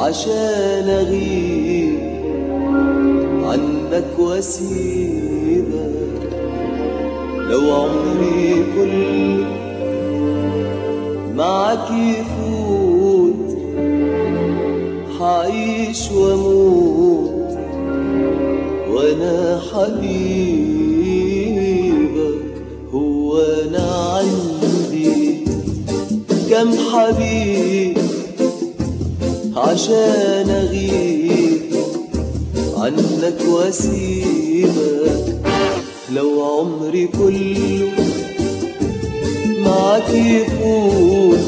عشان اغيب عنك واسيبك لو عمري كله معك يفوت حعيش واموت وانا حبيبك هو انا عندي كم حبيب عشان اغيب عنك واسيبك لو عمري كله معك يفوت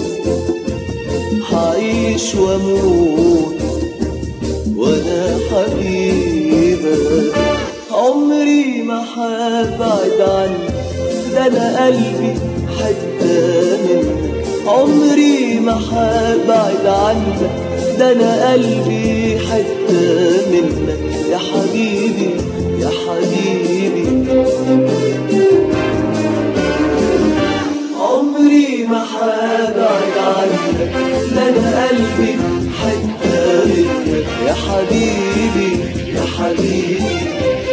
حعيش واموت وانا حبيبك عمري ما حبعد عنك ده انا قلبي حتة منك عمري ما حبعد عنك ده انا قلبي حتة منك يا حبيبي يا حبيبي عمري ما حبعد عنك ده انا قلبي حتة منك يا حبيبي يا حبيبي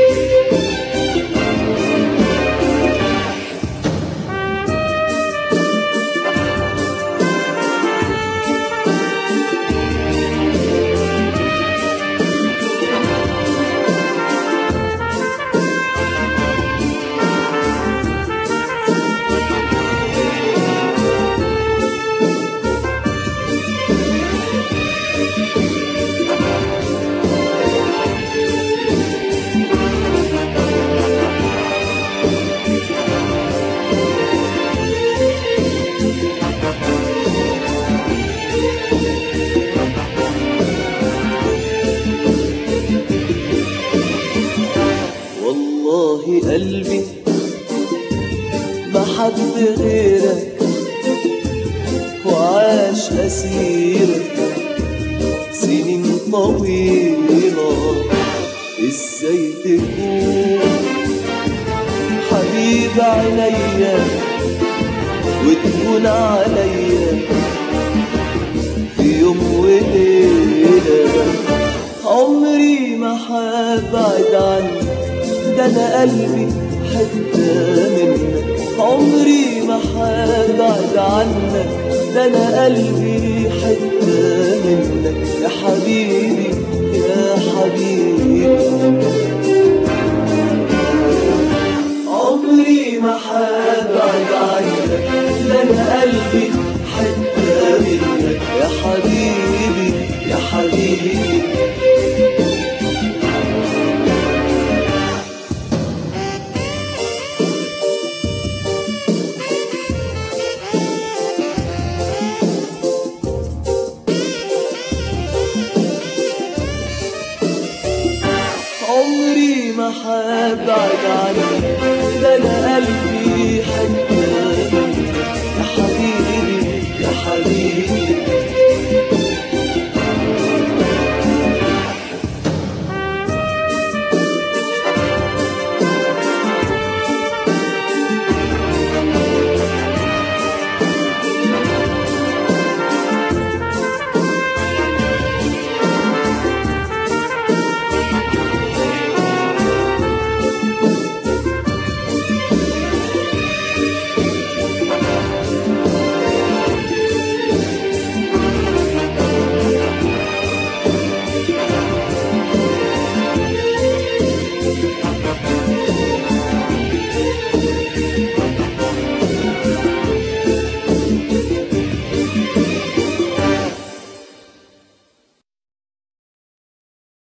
والله قلبي ما حب غيرك وعاش أسيرك سنين طويلة ازاي تكون حبيب عينيا وتكون عليا في يوم وليلة عمري ما حبعد عنك ده انا قلبي حتة منك عمري ما حبعد عنك ده انا قلبي حتة منك يا حبيبي يا حبيبي عمري ما حبعد عنك ده انا قلبي حتة منك يا حبيبي يا حبيبي عمري ما حبعد عنك